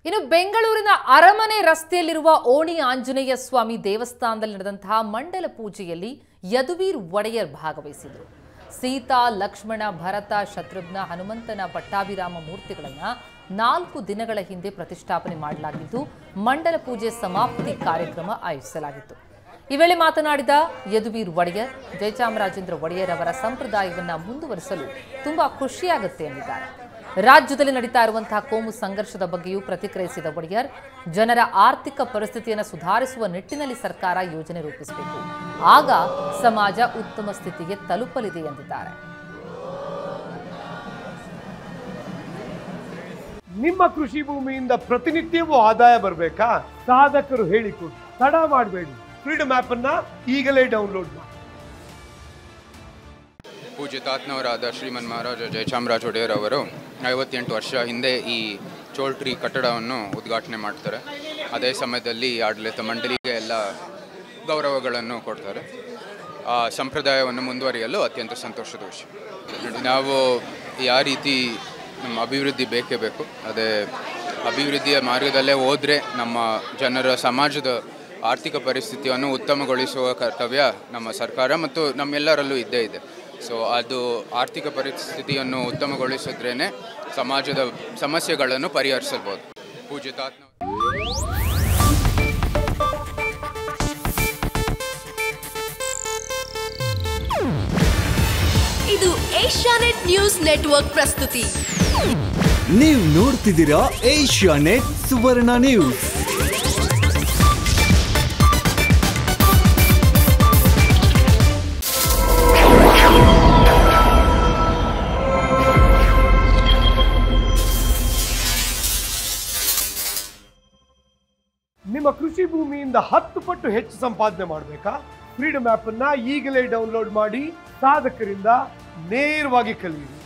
ಇನ್ನು ಬೆಂಗಳೂರಿನ ಅರಮನೆ ರಸ್ತೆಯಲ್ಲಿರುವ ಓಣಿ ಆಂಜನೇಯ ಸ್ವಾಮಿ ದೇವಸ್ಥಾನದಲ್ಲಿ ನಡೆದಂತಹ ಮಂಡಲ ಪೂಜೆಯಲ್ಲಿ ಯದುವೀರ್ ಒಡೆಯರ್ ಭಾಗವಹಿಸಿದರು ಸೀತಾ ಲಕ್ಷ್ಮಣ ಭರತ ಶತ್ರುಘ್ನ ಹನುಮಂತನ ಪಟ್ಟಾಭಿರಾಮ ಮೂರ್ತಿಗಳನ್ನು ನಾಲ್ಕು ದಿನಗಳ ಹಿಂದೆ ಪ್ರತಿಷ್ಠಾಪನೆ ಮಾಡಲಾಗಿದ್ದು ಮಂಡಲ ಪೂಜೆ ಸಮಾಪ್ತಿ ಕಾರ್ಯಕ್ರಮ ಆಯೋಜಿಸಲಾಗಿತ್ತು ಈ ವೇಳೆ ಮಾತನಾಡಿದ ಯದುವೀರ್ ಒಡೆಯರ್ ಜಯಚಾಮರಾಜೇಂದ್ರ ಒಡೆಯರ್ ಅವರ ಸಂಪ್ರದಾಯವನ್ನ ಮುಂದುವರಿಸಲು ತುಂಬಾ ಖುಷಿಯಾಗುತ್ತೆ ಎಂದಿದ್ದಾರೆ ರಾಜ್ಯದಲ್ಲಿ ನಡೀತಾ ಇರುವಂತಹ ಕೋಮು ಸಂಘರ್ಷದ ಬಗ್ಗೆಯೂ ಪ್ರತಿಕ್ರಿಯಿಸಿದ ಒಡೆಯರ್ ಜನರ ಆರ್ಥಿಕ ಪರಿಸ್ಥಿತಿಯನ್ನು ಸುಧಾರಿಸುವ ನಿಟ್ಟಿನಲ್ಲಿ ಸರ್ಕಾರ ಯೋಜನೆ ರೂಪಿಸಬೇಕು ಆಗ ಸಮಾಜ ಉತ್ತಮ ಸ್ಥಿತಿಗೆ ತಲುಪಲಿದೆ ಎಂದಿದ್ದಾರೆ ನಿಮ್ಮ ಕೃಷಿ ಭೂಮಿಯಿಂದ ಪ್ರತಿನಿತ್ಯವೂ ಆದಾಯ ಬರಬೇಕಾ ಸಾಧಕರು ಹೇಳಿಕೊಡಿ ತಡ ಮಾಡಬೇಡಿ ಫ್ರೀಡಮ್ ಆಪ್ ಅನ್ನ ಈಗಲೇ ಡೌನ್ಲೋಡ್ ಮಾಡಿ ಪೂಜಿತಾತ್ಮವರಾದ ಶ್ರೀಮನ್ ಮಹಾರಾಜ ಜಯಚಾಮರಾಜ ಒಡೆಯರ್ ಅವರು ಐವತ್ತೆಂಟು ವರ್ಷ ಹಿಂದೆ ಈ ಚೋಲ್ಟ್ರಿ ಕಟ್ಟಡವನ್ನು ಉದ್ಘಾಟನೆ ಮಾಡ್ತಾರೆ ಅದೇ ಸಮಯದಲ್ಲಿ ಆಡಳಿತ ಮಂಡಳಿಗೆ ಎಲ್ಲ ಗೌರವಗಳನ್ನು ಕೊಡ್ತಾರೆ ಆ ಸಂಪ್ರದಾಯವನ್ನು ಮುಂದುವರಿಯಲು ಅತ್ಯಂತ ಸಂತೋಷದ ವಿಷಯ ನಾವು ಯಾವ ರೀತಿ ನಮ್ಮ ಅಭಿವೃದ್ಧಿ ಬೇಕೇ ಬೇಕು ಅದೇ ಅಭಿವೃದ್ಧಿಯ ಮಾರ್ಗದಲ್ಲೇ ಹೋದರೆ ನಮ್ಮ ಜನರ ಸಮಾಜದ ಆರ್ಥಿಕ ಪರಿಸ್ಥಿತಿಯನ್ನು ಉತ್ತಮಗೊಳಿಸುವ ಕರ್ತವ್ಯ ನಮ್ಮ ಸರ್ಕಾರ ಮತ್ತು ನಮ್ಮೆಲ್ಲರಲ್ಲೂ ಇದ್ದೇ ಇದೆ ಸೊ ಅದು ಆರ್ಥಿಕ ಪರಿಸ್ಥಿತಿಯನ್ನು ಉತ್ತಮಗೊಳಿಸಿದ್ರೇ ಸಮಾಜದ ಸಮಸ್ಯೆಗಳನ್ನು ಪರಿಹರಿಸಬಹುದು ಪೂಜಿತಾತ್ಮ ಇದು ಏಷ್ಯಾನೆಟ್ ನ್ಯೂಸ್ ನೆಟ್ವರ್ಕ್ ಪ್ರಸ್ತುತಿ ನೀವು ನೋಡ್ತಿದ್ದೀರಾ ಏಷ್ಯಾ ನೆಟ್ ಸುವರ್ಣ ನ್ಯೂಸ್ ನಿಮ್ಮ ಕೃಷಿ ಭೂಮಿಯಿಂದ ಹತ್ತು ಪಟ್ಟು ಹೆಚ್ಚು ಸಂಪಾದನೆ ಮಾಡಬೇಕಾ ಫ್ರೀಡಮ್ ಆಪ್ ಅನ್ನ ಈಗಲೇ ಡೌನ್ಲೋಡ್ ಮಾಡಿ ಸಾಧಕರಿಂದ ನೇರವಾಗಿ ಕಲಿಯಿರಿ